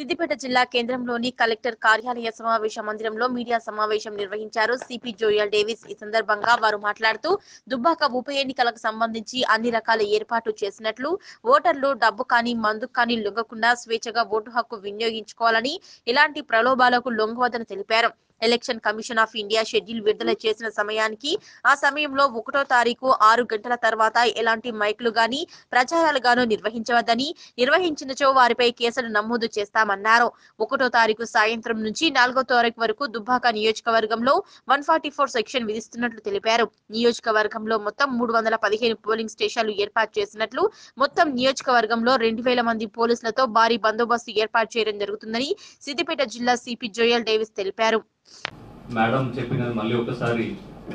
సిద్దిపేట జిల్లా కేంద్రంలోని కలెక్టర్ కార్యాలయ సమావేశ మందిరంలో మీడియా సమావేశం నిర్వహించారు సిపి జోయల్ డేవిస్ ఈ సందర్భంగా వారు మాట్లాడుతూ దుబ్బాక ఉప ఎన్నికలకు సంబంధించి అన్ని రకాల ఏర్పాట్లు చేసినట్లు ఓటర్లు డబ్బు కానీ మందు కానీ లొంగకుండా స్వేచ్ఛగా ఓటు హక్కు వినియోగించుకోవాలని ఇలాంటి ప్రలోభాలకు లొంగవద్దని తెలిపారు election commission of India schedule విడుదల చేసిన సమయానికి ఆ సమయంలో ఒకటో తారీఖు ఆరు గంటల తర్వాత ఎలాంటి మైకులు గాని ప్రచారాలు గాను నిర్వహించవద్దని నిర్వహించినచో వారిపై కేసులు నమోదు చేస్తామన్నారు ఒకటో తారీఖు సాయంత్రం నుంచి నాలుగో తారీఖు వరకు దుబ్బాక నియోజకవర్గంలో వన్ ఫార్టీ ఫోర్ సెక్షన్ విధిస్తున్నట్లు తెలిపారు నియోజకవర్గంలో మొత్తం మూడు వందల పదిహేను పోలింగ్ స్టేషన్లు ఏర్పాటు చేసినట్లు మొత్తం నియోజకవర్గంలో రెండు వేల మంది పోలీసులతో భారీ బందోబస్తు ఏర్పాటు చేయడం జరుగుతుందని సిద్దిపేట జిల్లా సిపి జోయల్ డేవిస్ తెలిపారు మేడం చెప్పినది మళ్ళీ ఒకసారి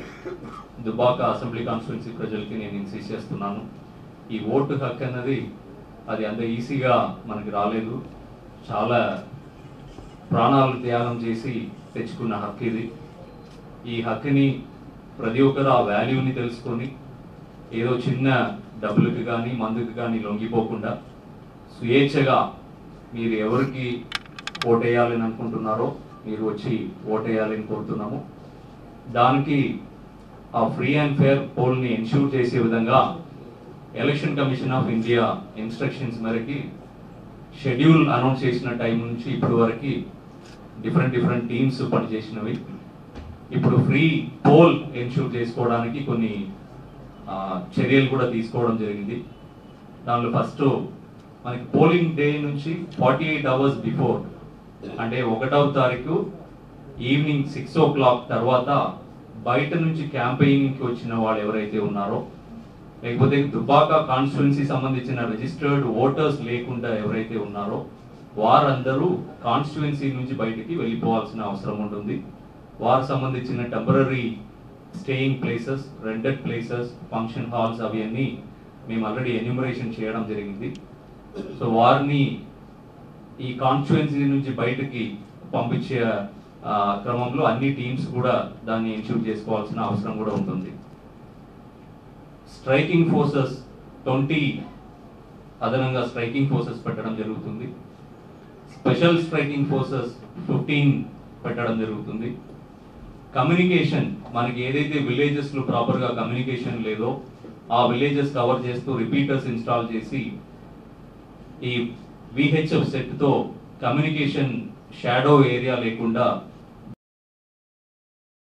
దుబాక అసెంబ్లీ కాన్స్టిట్యున్సీ ప్రజలకి నేను ఇన్సీస్ చేస్తున్నాను ఈ ఓటు హక్కు అన్నది అది అంత ఈజీగా మనకి రాలేదు చాలా ప్రాణాలు త్యాగం చేసి తెచ్చుకున్న హక్కు ఇది ఈ హక్కుని ప్రతి ఒక్కరు ఆ వాల్యూని తెలుసుకొని ఏదో చిన్న డబ్బులకి కానీ మందుకి కానీ లొంగిపోకుండా స్వేచ్ఛగా మీరు ఎవరికి ఓటేయాలని అనుకుంటున్నారో మీరు వచ్చి ఓటేయాలని కోరుతున్నాము దానికి ఆ ఫ్రీ అండ్ ఫేర్ పోల్ని ఎన్ష్యూర్ చేసే విధంగా election commission of India instructions మేరకి షెడ్యూల్ అనౌన్స్ చేసిన టైం నుంచి ఇప్పటి వరకు డిఫరెంట్ డిఫరెంట్ టీమ్స్ పనిచేసినవి ఇప్పుడు ఫ్రీ పోల్ ఎన్ష్యూర్ చేసుకోవడానికి కొన్ని ఆ, చర్యలు కూడా తీసుకోవడం జరిగింది దానిలో ఫస్ట్ మనకి పోలింగ్ డే నుంచి ఫార్టీ ఎయిట్ అవర్స్ బిఫోర్ అంటే ఒకటవ తారీఖు ఈవినింగ్ సిక్స్ ఓ క్లాక్ తర్వాత బయట నుంచి క్యాంపెయినింగ్కి వచ్చిన వాళ్ళు ఎవరైతే ఉన్నారో లేకపోతే దుబాక కాన్స్టిట్యున్సీ సంబంధించిన రిజిస్టర్డ్ ఓటర్స్ లేకుండా ఎవరైతే ఉన్నారో వారందరూ కాన్స్టిట్యున్సీ నుంచి బయటికి వెళ్ళిపోవాల్సిన అవసరం ఉంటుంది వారు సంబంధించిన temporary staying places rented places function halls అవి అన్నీ మేము ఆల్రెడీ ఎన్యూమరేషన్ చేయడం జరిగింది సో వారిని ఈ కాన్స్టిట్యున్సీ నుంచి బయటకి పంపించే ఆ, క్రమంలో అన్ని టీమ్స్ కూడా దాన్ని ఇన్షూర్ చేసుకోవాల్సిన అవసరం కూడా ఉంటుంది స్ట్రైకింగ్ ఫోర్సెస్ ట్వంటీ అదనంగా స్ట్రైకింగ్ ఫోర్సెస్ పెట్టడం జరుగుతుంది స్పెషల్ స్ట్రైకింగ్ ఫోర్సెస్ ఫిఫ్టీన్ పెట్టడం జరుగుతుంది కమ్యూనికేషన్ మనకి ఏదైతే విలేజెస్ లో ప్రాపర్ గా కమ్యూనికేషన్ లేదో ఆ విలేజెస్ కవర్ చేస్తూ రిపీటర్స్ ఇన్స్టాల్ చేసి ఈ విహెచ్ఎఫ్ సెట్ తో కమ్యూనికేషన్ షాడో ఏరియా లేకుండా